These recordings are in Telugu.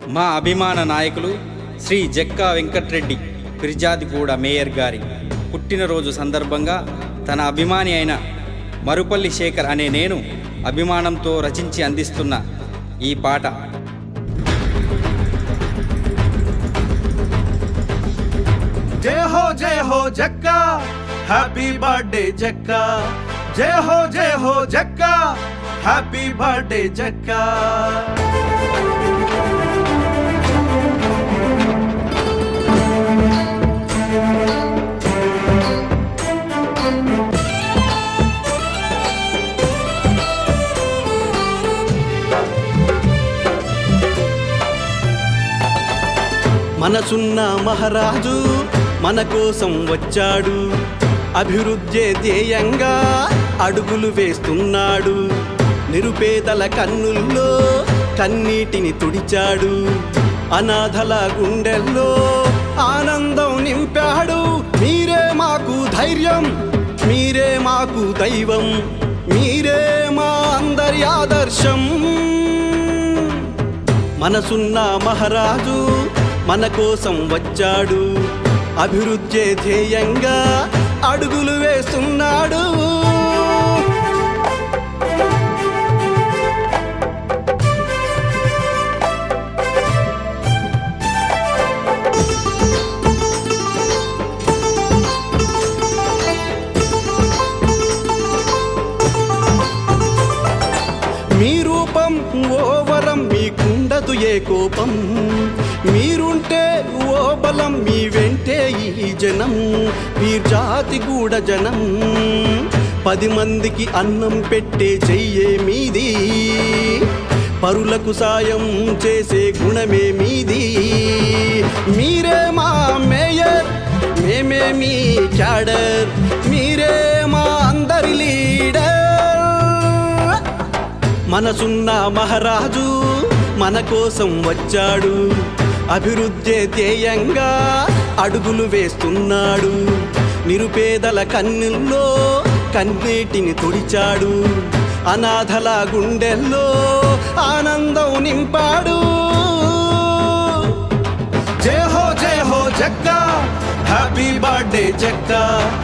మా అభిమాన నాయకులు శ్రీ జక్కా వెంకట్రెడ్డి ఫిర్జాదిగూడ మేయర్ గారి పుట్టినరోజు సందర్భంగా తన అభిమాని అయిన మరుపల్లి శేఖర్ అనే నేను అభిమానంతో రచించి అందిస్తున్న ఈ పాట జయ హో జయ హో జక్కా హ్యాపీ బర్త్డే జక్కా జయ హో జయ హో జక్కా హ్యాపీ బర్త్డే జక్కా మనసున్న మహారాజు మన కోసం వచ్చాడు అభివృద్ధి ధ్యేయంగా అడుగులు వేస్తున్నాడు నిరుపేదల కన్నుల్లో కన్నీటిని తుడిచాడు అనాథల గుండెల్లో ఆనందం నింపాడు మీరే మాకు ధైర్యం మీరే మాకు దైవం మీరే మా అందరి ఆదర్శం మనసున్న మహారాజు మన కోసం వచ్చాడు అభివృద్ధి ధ్యేయంగా అడుగులు వేస్తున్నాడు మీ రూపం ఓ వరం మీకుండదు ఏ కోపం మీరుంటే ఓ బలం మీ వెంటే ఈ జనం మీ జాతి గూడ జనం పది మందికి అన్నం పెట్టే చెయ్యే మీది పరులకు సాయం చేసే గుణమే మీది మీరే మా మేయర్ మేమే మీ క్యాడర్ మీరే మా అందరి లీడర్ మనసున్న మహారాజు మన కోసం వచ్చాడు అభివృద్ధి ధ్యేయంగా అడుగులు వేస్తున్నాడు నిరుపేదల కన్నుల్లో కన్నీటిని తుడిచాడు అనాథల గుండెల్లో ఆనందం నింపాడు జయ హో జయ హో జక్కా హ్యాపీ బర్త్డే జక్కా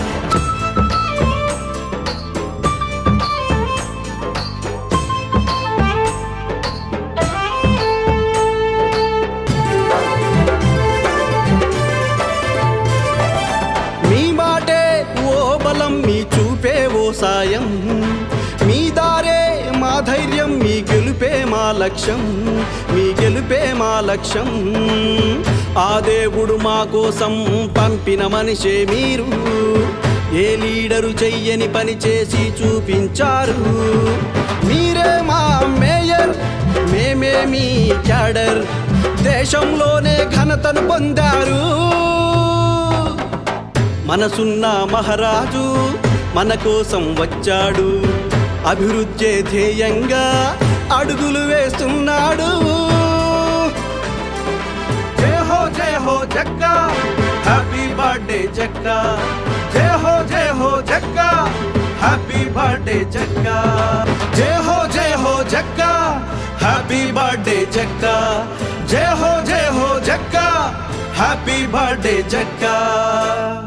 మీ మాటే ఓ బలం మీ చూపే ఓ సాయం మీ దారే మా ధైర్యం మీ గెలుపే మా లక్ష్యం మీ గెలుపే మా లక్ష్యం ఆ దేవుడు మా కోసం పంపిన మనిషే మీరు ఏ లీడరు చెయ్యని పని చేసి చూపించారు మీరే మా మేయర్ మేమే మీ క్యాడర్ దేశంలోనే ఘనతను పొందారు మనసున్న మహారాజు మన కోసం వచ్చాడు అభివృద్ధి ధ్యేయంగా అడుగులు వేస్తున్నాడు జయ హో జయ హో జక్కా హ్యాపీ బర్త్డే జక్కా జయ హో జయ హో జక్కా హ్యాపీ బర్త్డే జక్కా జయ హో జయ హో జక్కా హ్యాపీ బర్త్డే జక్కా జయ హో జయ హో జక్కా హ్యాపీ బర్త్డే జక్కా